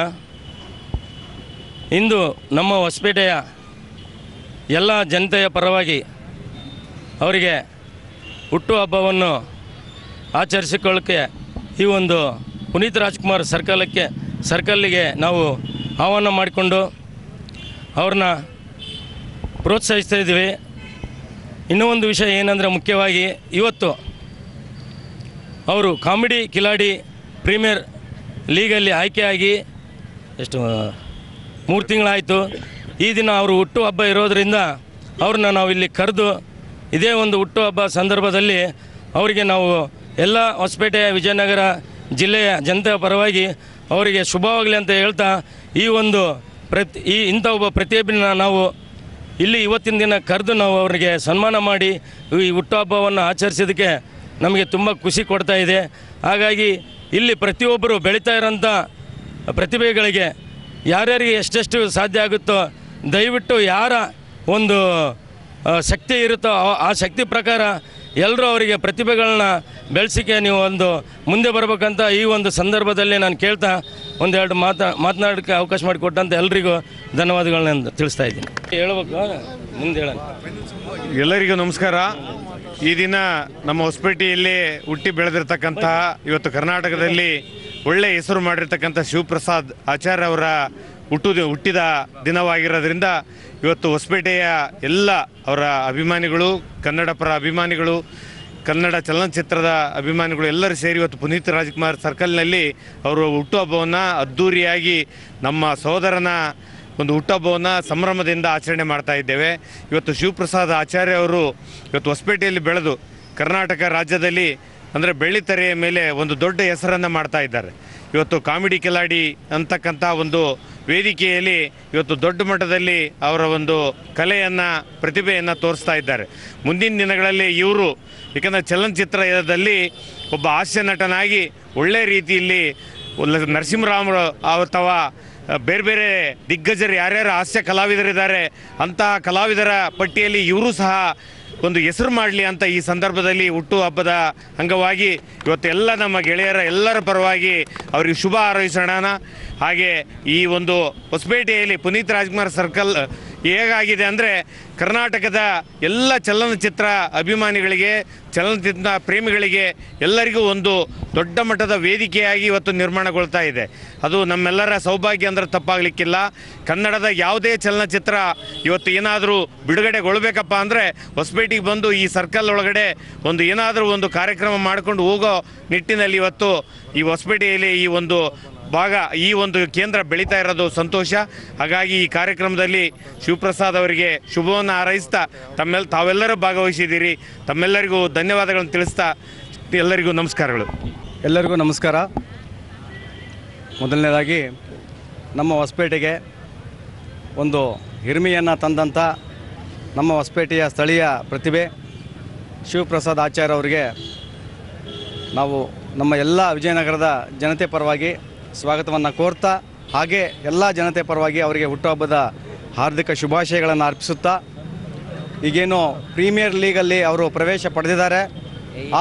ಇಂದು ನಮ್ಮ ಹೊಸಪೇಟೆಯ ಎಲ್ಲ ಜನತೆಯ ಪರವಾಗಿ ಅವರಿಗೆ ಹುಟ್ಟುಹಬ್ಬವನ್ನು ಆಚರಿಸಿಕೊಳ್ಳಕ್ಕೆ ಈ ಒಂದು ಪುನೀತ್ ರಾಜ್ಕುಮಾರ್ ಸರ್ಕಲಕ್ಕೆ ಸರ್ಕಲ್ಲಿಗೆ ನಾವು ಆಹ್ವಾನ ಮಾಡಿಕೊಂಡು ಅವ್ರನ್ನ ಪ್ರೋತ್ಸಾಹಿಸ್ತಾ ಇದ್ದೀವಿ ಇನ್ನೂ ಒಂದು ವಿಷಯ ಏನಂದರೆ ಮುಖ್ಯವಾಗಿ ಇವತ್ತು ಅವರು ಕಾಮಿಡಿ ಕಿಲಾಡಿ ಪ್ರೀಮಿಯರ್ ಲೀಗಲ್ಲಿ ಆಯ್ಕೆಯಾಗಿ ಎಷ್ಟು ಮೂರು ತಿಂಗಳಾಯಿತು ಈ ದಿನ ಅವರು ಹುಟ್ಟುಹಬ್ಬ ಇರೋದರಿಂದ ಅವ್ರನ್ನ ನಾವು ಇಲ್ಲಿ ಕರೆದು ಇದೇ ಒಂದು ಹುಟ್ಟುಹಬ್ಬ ಸಂದರ್ಭದಲ್ಲಿ ಅವರಿಗೆ ನಾವು ಎಲ್ಲ ಹೊಸಪೇಟೆಯ ವಿಜಯನಗರ ಜಿಲ್ಲೆಯ ಜನತೆಯ ಪರವಾಗಿ ಅವರಿಗೆ ಶುಭವಾಗಲಿ ಅಂತ ಹೇಳ್ತಾ ಈ ಒಂದು ಪ್ರತಿ ಈ ಇಂಥ ಒಬ್ಬ ಪ್ರತಿಯೊಬ್ಬರನ್ನ ನಾವು ಇಲ್ಲಿ ಇವತ್ತಿನ ದಿನ ಕರೆದು ನಾವು ಅವರಿಗೆ ಸನ್ಮಾನ ಮಾಡಿ ಈ ಹುಟ್ಟುಹಬ್ಬವನ್ನು ಆಚರಿಸೋದಕ್ಕೆ ನಮಗೆ ತುಂಬ ಖುಷಿ ಕೊಡ್ತಾ ಇದೆ ಹಾಗಾಗಿ ಇಲ್ಲಿ ಪ್ರತಿಯೊಬ್ಬರು ಬೆಳೀತಾ ಇರೋಂಥ ಪ್ರತಿಭೆಗಳಿಗೆ ಯಾರ್ಯಾರಿಗೆ ಎಷ್ಟೆಷ್ಟು ಸಾಧ್ಯ ಆಗುತ್ತೋ ದಯವಿಟ್ಟು ಯಾರ ಒಂದು ಆ, ಶಕ್ತಿ ಇರುತ್ತೋ ಆ- ಆ ಶಕ್ತಿ ಪ್ರಕಾರ ಎಲ್ಲರೂ ಅವರಿಗೆ ಪ್ರತಿಭೆಗಳನ್ನ ಬೆಳೆಸಿಕೆ ನೀವು ಒಂದು ಮುಂದೆ ಬರಬೇಕಂತ ಈ ಒಂದು ಸಂದರ್ಭದಲ್ಲಿ ನಾನು ಕೇಳ್ತಾ ಒಂದೆರಡು ಮಾತಾ ಮಾತನಾಡೋಕ್ಕೆ ಅವಕಾಶ ಮಾಡಿಕೊಟ್ಟಂತ ಎಲ್ರಿಗೂ ಧನ್ಯವಾದಗಳನ್ನ ತಿಳಿಸ್ತಾ ಇದ್ದೀನಿ ಹೇಳ್ಬೇಕು ಮುಂದೆ ಹೇಳೋಣ ಎಲ್ಲರಿಗೂ ನಮಸ್ಕಾರ ಈ ದಿನ ನಮ್ಮ ಹೊಸಪೇಟೆಯಲ್ಲಿ ಹುಟ್ಟಿ ಬೆಳೆದಿರ್ತಕ್ಕಂತಹ ಇವತ್ತು ಕರ್ನಾಟಕದಲ್ಲಿ ಒಳ್ಳೆ ಹೆಸರು ಮಾಡಿರ್ತಕ್ಕಂಥ ಶಿವಪ್ರಸಾದ್ ಆಚಾರ್ಯ ಅವರ ಹುಟ್ಟುದ ಹುಟ್ಟಿದ ದಿನವಾಗಿರೋದ್ರಿಂದ ಇವತ್ತು ಹೊಸಪೇಟೆಯ ಎಲ್ಲ ಅವರ ಅಭಿಮಾನಿಗಳು ಕನ್ನಡ ಪರ ಅಭಿಮಾನಿಗಳು ಕನ್ನಡ ಚಲನಚಿತ್ರದ ಅಭಿಮಾನಿಗಳು ಎಲ್ಲರೂ ಸೇರಿ ಇವತ್ತು ಪುನೀತ್ ರಾಜ್ಕುಮಾರ್ ಸರ್ಕಲ್ನಲ್ಲಿ ಅವರು ಹುಟ್ಟುಹಬ್ಬವನ್ನು ಅದ್ಧೂರಿಯಾಗಿ ನಮ್ಮ ಸಹೋದರನ ಒಂದು ಹುಟ್ಟುಹಬ್ಬವನ್ನು ಸಂಭ್ರಮದಿಂದ ಆಚರಣೆ ಮಾಡ್ತಾ ಇದ್ದೇವೆ ಇವತ್ತು ಶಿವಪ್ರಸಾದ್ ಆಚಾರ್ಯ ಅವರು ಇವತ್ತು ಹೊಸಪೇಟೆಯಲ್ಲಿ ಬೆಳೆದು ಕರ್ನಾಟಕ ರಾಜ್ಯದಲ್ಲಿ ಅಂದರೆ ಬೆಳ್ಳಿತೆರೆಯ ಮೇಲೆ ಒಂದು ದೊಡ್ಡ ಹೆಸರನ್ನು ಮಾಡ್ತಾ ಇದ್ದಾರೆ ಇವತ್ತು ಕಾಮಿಡಿ ಕಿಲಾಡಿ ಅಂತಕ್ಕಂಥ ಒಂದು ವೇದಿಕೆಯಲ್ಲಿ ಇವತ್ತು ದೊಡ್ಡ ಮಟ್ಟದಲ್ಲಿ ಅವರ ಒಂದು ಕಲೆಯನ್ನು ಪ್ರತಿಭೆಯನ್ನು ತೋರಿಸ್ತಾ ಇದ್ದಾರೆ ಮುಂದಿನ ದಿನಗಳಲ್ಲಿ ಇವರು ಏಕೆಂದರೆ ಚಲನಚಿತ್ರದಲ್ಲಿ ಒಬ್ಬ ಹಾಸ್ಯ ನಟನಾಗಿ ಒಳ್ಳೆ ರೀತಿಯಲ್ಲಿ ಒಳ್ಳೆ ನರಸಿಂಹರಾಮರು ಅಥವಾ ಬೇರೆ ಬೇರೆ ದಿಗ್ಗಜರು ಯಾರ್ಯಾರು ಹಾಸ್ಯ ಕಲಾವಿದರಿದ್ದಾರೆ ಅಂತಹ ಕಲಾವಿದರ ಪಟ್ಟಿಯಲ್ಲಿ ಇವರು ಸಹ ಒಂದು ಹೆಸರು ಮಾಡಲಿ ಅಂತ ಈ ಸಂದರ್ಭದಲ್ಲಿ ಹುಟ್ಟು ಹಬ್ಬದ ಅಂಗವಾಗಿ ಇವತ್ತು ಎಲ್ಲ ನಮ್ಮ ಗೆಳೆಯರ ಎಲ್ಲರ ಪರವಾಗಿ ಅವರಿಗೆ ಶುಭ ಹಾರೈಸೋಣ ಹಾಗೆ ಈ ಒಂದು ಹೊಸಪೇಟೆಯಲ್ಲಿ ಪುನೀತ್ ರಾಜ್ಕುಮಾರ್ ಸರ್ಕಲ್ ಹೇಗಾಗಿದೆ ಅಂದರೆ ಕರ್ನಾಟಕದ ಎಲ್ಲ ಚಲನಚಿತ್ರ ಅಭಿಮಾನಿಗಳಿಗೆ ಚಲನಚಿತ್ರ ಪ್ರೇಮಿಗಳಿಗೆ ಎಲ್ಲರಿಗೂ ಒಂದು ದೊಡ್ಡ ಮಟ್ಟದ ವೇದಿಕೆಯಾಗಿ ಇವತ್ತು ನಿರ್ಮಾಣಗೊಳ್ತಾ ಇದೆ ಅದು ನಮ್ಮೆಲ್ಲರ ಸೌಭಾಗ್ಯ ಅಂದ್ರೆ ತಪ್ಪಾಗಲಿಕ್ಕಿಲ್ಲ ಕನ್ನಡದ ಯಾವುದೇ ಚಲನಚಿತ್ರ ಇವತ್ತು ಏನಾದರೂ ಬಿಡುಗಡೆಗೊಳ್ಬೇಕಪ್ಪ ಅಂದರೆ ಹೊಸಪೇಟೆಗೆ ಬಂದು ಈ ಸರ್ಕಲ್ ಒಳಗಡೆ ಒಂದು ಏನಾದರೂ ಒಂದು ಕಾರ್ಯಕ್ರಮ ಮಾಡ್ಕೊಂಡು ಹೋಗೋ ನಿಟ್ಟಿನಲ್ಲಿ ಇವತ್ತು ಈ ಹೊಸಪೇಟೆಯಲ್ಲಿ ಈ ಒಂದು ಭಾಗ ಈ ಒಂದು ಕೇಂದ್ರ ಬೆಳೀತಾ ಇರೋದು ಸಂತೋಷ ಹಾಗಾಗಿ ಈ ಕಾರ್ಯಕ್ರಮದಲ್ಲಿ ಶಿವಪ್ರಸಾದ್ ಅವರಿಗೆ ಶುಭವನ್ನು ಹಾರೈಸ್ತಾ ತಮ್ಮೆಲ್ಲ ತಾವೆಲ್ಲರೂ ಭಾಗವಹಿಸಿದ್ದೀರಿ ತಮ್ಮೆಲ್ಲರಿಗೂ ಧನ್ಯವಾದಗಳನ್ನು ತಿಳಿಸ್ತಾ ಎಲ್ಲರಿಗೂ ನಮಸ್ಕಾರಗಳು ಎಲ್ಲರಿಗೂ ನಮಸ್ಕಾರ ಮೊದಲನೇದಾಗಿ ನಮ್ಮ ಹೊಸಪೇಟೆಗೆ ಒಂದು ಹಿರಿಮೆಯನ್ನು ತಂದಂಥ ನಮ್ಮ ಹೊಸಪೇಟೆಯ ಸ್ಥಳೀಯ ಪ್ರತಿಭೆ ಶಿವಪ್ರಸಾದ್ ಆಚಾರ್ಯ ಅವರಿಗೆ ನಾವು ನಮ್ಮ ಎಲ್ಲ ವಿಜಯನಗರದ ಜನತೆ ಪರವಾಗಿ ಸ್ವಾಗತವನ್ನು ಕೋರ್ತಾ ಹಾಗೆ ಎಲ್ಲ ಜನತೆ ಪರವಾಗಿ ಅವರಿಗೆ ಹುಟ್ಟುಹಬ್ಬದ ಹಾರ್ದಿಕ ಶುಭಾಶಯಗಳನ್ನು ಅರ್ಪಿಸುತ್ತಾ ಈಗೇನು ಪ್ರೀಮಿಯರ್ ಲೀಗಲ್ಲಿ ಅವರು ಪ್ರವೇಶ ಪಡೆದಿದ್ದಾರೆ ಆ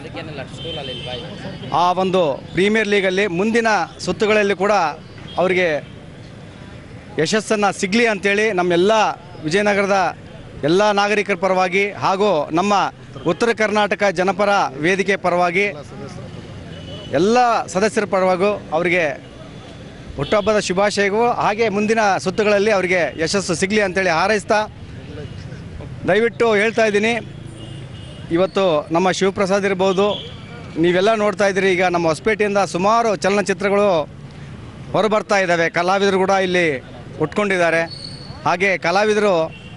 ಆ ಒಂದು ಪ್ರೀಮಿಯರ್ ಲೀಗಲ್ಲಿ ಮುಂದಿನ ಸುತ್ತುಗಳಲ್ಲಿ ಕೂಡ ಅವರಿಗೆ ಯಶಸ್ಸನ್ನು ಸಿಗಲಿ ಅಂತೇಳಿ ನಮ್ಮೆಲ್ಲ ವಿಜಯನಗರದ ಎಲ್ಲ ನಾಗರಿಕರ ಪರವಾಗಿ ಹಾಗೂ ನಮ್ಮ ಉತ್ತರ ಕರ್ನಾಟಕ ಜನಪರ ವೇದಿಕೆ ಪರವಾಗಿ ಎಲ್ಲ ಸದಸ್ಯರ ಪರವಾಗೂ ಅವರಿಗೆ ಹುಟ್ಟುಹಬ್ಬದ ಶುಭಾಶಯಗಳು ಹಾಗೆ ಮುಂದಿನ ಸುತ್ತುಗಳಲ್ಲಿ ಅವರಿಗೆ ಯಶಸ್ಸು ಸಿಗಲಿ ಅಂತೇಳಿ ಹಾರೈಸ್ತಾ ದಯವಿಟ್ಟು ಹೇಳ್ತಾ ಇದ್ದೀನಿ ಇವತ್ತು ನಮ್ಮ ಶಿವಪ್ರಸಾದ್ ಇರ್ಬೋದು ನೀವೆಲ್ಲ ನೋಡ್ತಾ ಇದ್ದೀರಿ ಈಗ ನಮ್ಮ ಹೊಸಪೇಟೆಯಿಂದ ಸುಮಾರು ಚಲನಚಿತ್ರಗಳು ಹೊರಬರ್ತಾ ಇದ್ದಾವೆ ಕಲಾವಿದರು ಕೂಡ ಇಲ್ಲಿ ಉಟ್ಕೊಂಡಿದ್ದಾರೆ ಹಾಗೆ ಕಲಾವಿದರು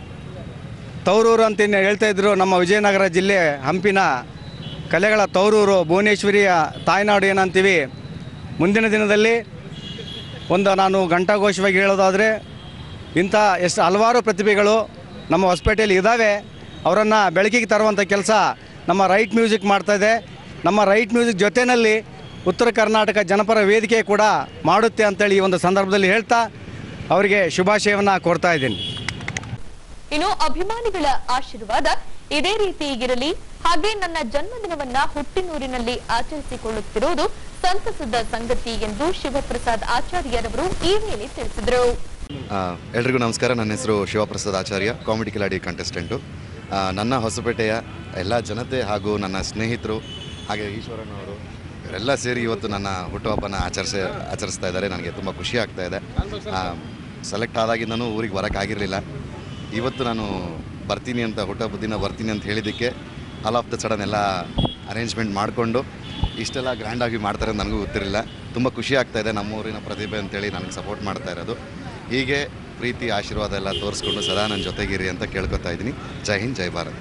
ತೌರೂರು ಅಂತ ಇನ್ನು ಹೇಳ್ತಾ ಇದ್ರು ನಮ್ಮ ವಿಜಯನಗರ ಜಿಲ್ಲೆ ಹಂಪಿನ ಕಲೆಗಳ ತೌರೂರು ಭುವನೇಶ್ವರಿಯ ತಾಯ್ನಾಡು ಏನಂತೀವಿ ಮುಂದಿನ ದಿನದಲ್ಲಿ ಒಂದು ನಾನು ಘಂಟಾಘೋಷವಾಗಿ ಹೇಳೋದಾದರೆ ಇಂಥ ಎಷ್ಟು ಹಲವಾರು ಪ್ರತಿಭೆಗಳು ನಮ್ಮ ಹೊಸಪೇಟೆಯಲ್ಲಿ ಇದ್ದಾವೆ ಅವರನ್ನು ಬೆಳಕಿಗೆ ತರುವಂಥ ಕೆಲಸ ನಮ್ಮ ರೈಟ್ ಮ್ಯೂಸಿಕ್ ಮಾಡ್ತಾಯಿದೆ ನಮ್ಮ ರೈಟ್ ಮ್ಯೂಸಿಕ್ ಜೊತೆಯಲ್ಲಿ ಉತ್ತರ ಕರ್ನಾಟಕ ಜನಪರ ವೇದಿಕೆ ಕೂಡ ಮಾಡುತ್ತೆ ಅಂತೇಳಿ ಈ ಒಂದು ಸಂದರ್ಭದಲ್ಲಿ ಹೇಳ್ತಾ ಅವರಿಗೆ ಶುಭಾಶಯವನ್ನು ಕೋರ್ತಾ ಇದ್ದೀನಿ ಇನ್ನು ಅಭಿಮಾನಿಗಳ ಆಶೀರ್ವಾದ ಇದೇ ರೀತಿ ಈಗಿರಲಿ ಹಾಗೆ ನನ್ನ ಜನ್ಮದಿನವನ್ನ ಹುಟ್ಟಿನೂರಿನಲ್ಲಿ ಆಚರಿಸಿಕೊಳ್ಳುತ್ತಿರುವುದು ಸಂತಸದ ಸಂಗತಿ ಎಂದು ಶಿವಪ್ರಸಾದ್ ಆಚಾರ್ಯರವರು ಈ ವೇಳೆ ತಿಳಿಸಿದರು ಆ, ಎಲ್ರಿಗೂ ನಮಸ್ಕಾರ ನನ್ನ ಹೆಸರು ಶಿವಪ್ರಸಾದ್ ಆಚಾರ್ಯ ಕಾಮಿಡಿ ಕಿಲಾಡಿ ಕಂಟೆಸ್ಟೆಂಟು ಆ, ನನ್ನ ಹೊಸಪೇಟೆಯ ಎಲ್ಲ ಜನತೆ ಹಾಗೂ ನನ್ನ ಸ್ನೇಹಿತರು ಹಾಗೆ ಈಶ್ವರನ್ ಅವರು ಇವರೆಲ್ಲ ಸೇರಿ ಇವತ್ತು ನನ್ನ ಹುಟ್ಟುಹಬ್ಬನ ಆಚರಿಸಿ ಆಚರಿಸ್ತಾ ಇದ್ದಾರೆ ನನಗೆ ತುಂಬ ಖುಷಿ ಆಗ್ತಾ ಇದೆ ಸೆಲೆಕ್ಟ್ ಆದಾಗಿಂದನೂ ಊರಿಗೆ ಬರೋಕ್ಕಾಗಿರಲಿಲ್ಲ ಇವತ್ತು ನಾನು ಬರ್ತೀನಿ ಅಂತ ಹುಟ್ಟುಹಬ್ಬದ ದಿನ ಬರ್ತೀನಿ ಅಂತ ಹೇಳಿದ್ದಕ್ಕೆ ಆಲ್ ಆಫ್ ದ ಸಡನ್ ಎಲ್ಲ ಅರೇಂಜ್ಮೆಂಟ್ ಮಾಡಿಕೊಂಡು ಇಷ್ಟೆಲ್ಲ ಗ್ರ್ಯಾಂಡಾಗಿ ಮಾಡ್ತಾರೆ ಅಂತ ನನಗೂ ಗೊತ್ತಿರಲಿಲ್ಲ ತುಂಬ ಖುಷಿ ಆಗ್ತಾ ಇದೆ ನಮ್ಮೂರಿನ ಪ್ರತಿಭೆ ಅಂತೇಳಿ ನನಗೆ ಸಪೋರ್ಟ್ ಮಾಡ್ತಾ ಇರೋದು ಹೀಗೆ ಪ್ರೀತಿ ಆಶೀರ್ವಾದ ಎಲ್ಲ ತೋರಿಸ್ಕೊಂಡು ಸದಾ ನನ್ನ ಜೊತೆಗಿರಿ ಅಂತ ಕೇಳ್ಕೊತಾ ಇದ್ದೀನಿ ಜೈ ಹಿಂದ್ ಜೈ ಭಾರತ್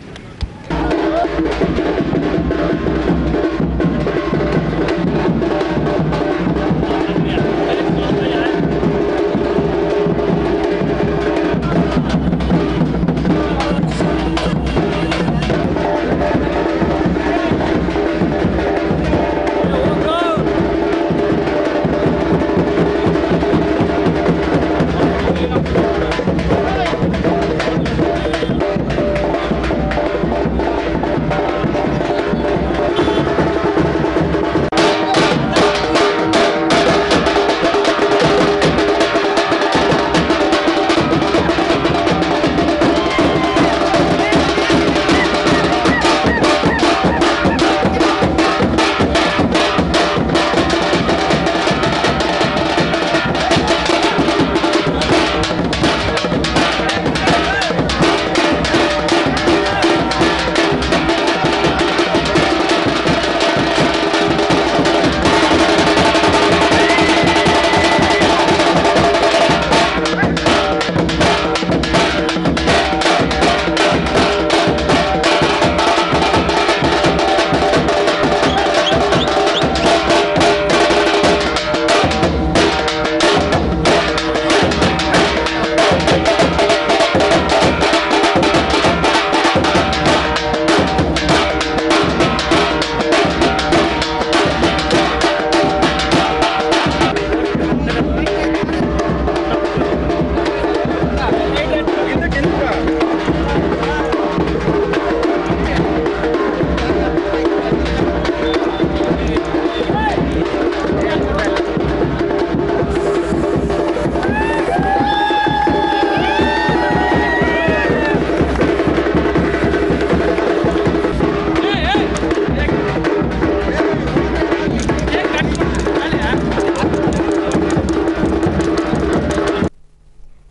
Hey!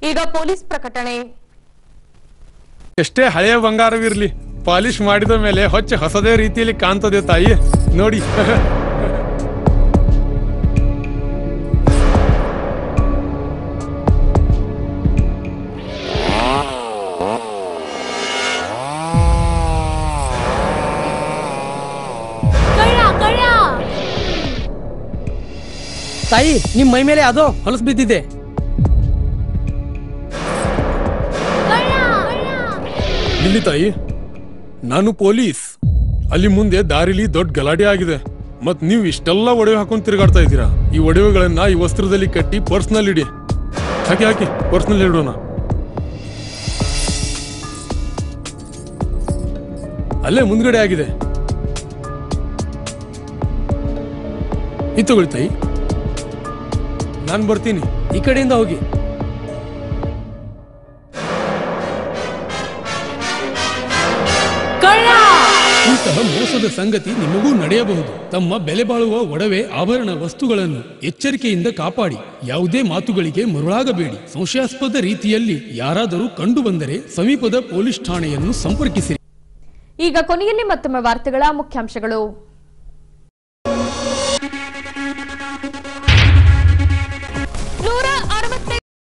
ಈಗ ಪೊಲೀಸ್ ಪ್ರಕಟಣೆ ಎಷ್ಟೇ ಹಳೆಯ ಬಂಗಾರವಿರ್ಲಿ ಪಾಲಿಶ್ ಮಾಡಿದ ಮೇಲೆ ಹೊಚ್ಚ ಹೊಸದೇ ರೀತಿಯಲ್ಲಿ ಕಾಣ್ತದೆ ತಾಯಿ ನೋಡಿ ತಾಯಿ ನಿಮ್ ಮೈ ಮೇಲೆ ಅದೋ ಹೊಲಸು ಬಿದ್ದಿದೆ ಇಲ್ಲಿ ತಾಯಿ ನಾನು ಪೊಲೀಸ್ ಅಲ್ಲಿ ಮುಂದೆ ದಾರಿಲಿ ದೊಡ್ಡ ಗಲಾಟೆ ಆಗಿದೆ ಮತ್ ನೀವು ಇಷ್ಟೆಲ್ಲ ಒಡವೆ ಹಾಕೊಂಡು ತಿರುಗಾಡ್ತಾ ಇದ್ದೀರಾ ಈ ಒಡವೆಗಳನ್ನ ಈ ವಸ್ತ್ರದಲ್ಲಿ ಕಟ್ಟಿ ಪರ್ಸ್ನಲ್ಲಿ ಇಡಿ ಹಾಕಿ ಹಾಕಿ ಪರ್ಸ್ನಲ್ಲಿ ಇಡೋಣ ಅಲ್ಲೇ ಮುಂದ್ಗಡೆ ಆಗಿದೆ ಇದು ತಗೊಳ್ಳಿ ತಾಯಿ ನಾನು ಬರ್ತೀನಿ ಈ ಕಡೆಯಿಂದ ಹೋಗಿ ಇಂತಹ ಮೋಸದ ಸಂಗತಿ ನಿಮಗೂ ನಡೆಯಬಹುದು ತಮ್ಮ ಬೆಲೆ ಬಾಳುವ ಒಡವೆ ಆಭರಣ ವಸ್ತುಗಳನ್ನು ಎಚ್ಚರಿಕೆಯಿಂದ ಕಾಪಾಡಿ ಯಾವುದೇ ಮಾತುಗಳಿಗೆ ಮರುಳಾಗಬೇಡಿ ಸಂಶಯಾಸ್ಪದ ರೀತಿಯಲ್ಲಿ ಯಾರಾದರೂ ಕಂಡು ಬಂದರೆ ಸಮೀಪದ ಪೊಲೀಸ್ ಠಾಣೆಯನ್ನು ಸಂಪರ್ಕಿಸಿರಿ ಈಗ ಕೊನೆಯಲ್ಲಿ ಮತ್ತೊಮ್ಮೆ ವಾರ್ತೆಗಳ ಮುಖ್ಯಾಂಶಗಳು ನೂರ ಅರವತ್ತೈದು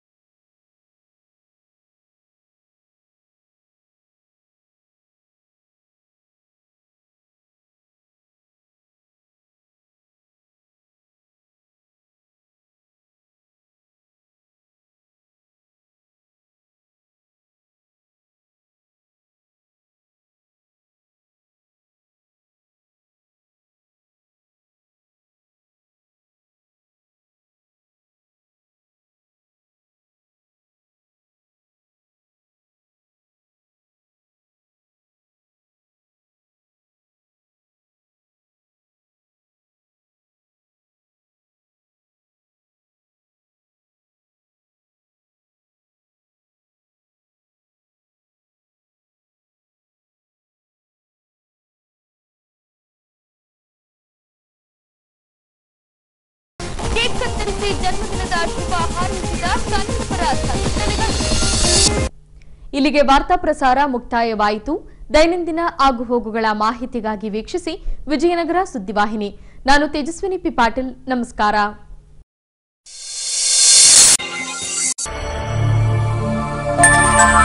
ಕೇಕ್ ಕತ್ತರಿಸಿ ಜನ್ಮದಿನದ ಶುಭ ಹಾರೈಸಿದ ಕನ್ನಡಪರ ಸಂಘಟನೆಗಳು ಇಲ್ಲಿಗೆ ವಾರ್ತಾ ಪ್ರಸಾರ ಮುಕ್ತಾಯವಾಯಿತು ದೈನಂದಿನ ಆಗುಹೋಗುಗಳ ಮಾಹಿತಿಗಾಗಿ ವೀಕ್ಷಿಸಿ ವಿಜಯನಗರ ಸುದ್ದಿವಾಹಿನಿ ನಾನು ತೇಜಸ್ವಿನಿ ಪಿ ಪಾಟೀಲ್ ನಮಸ್ಕಾರ Thank you.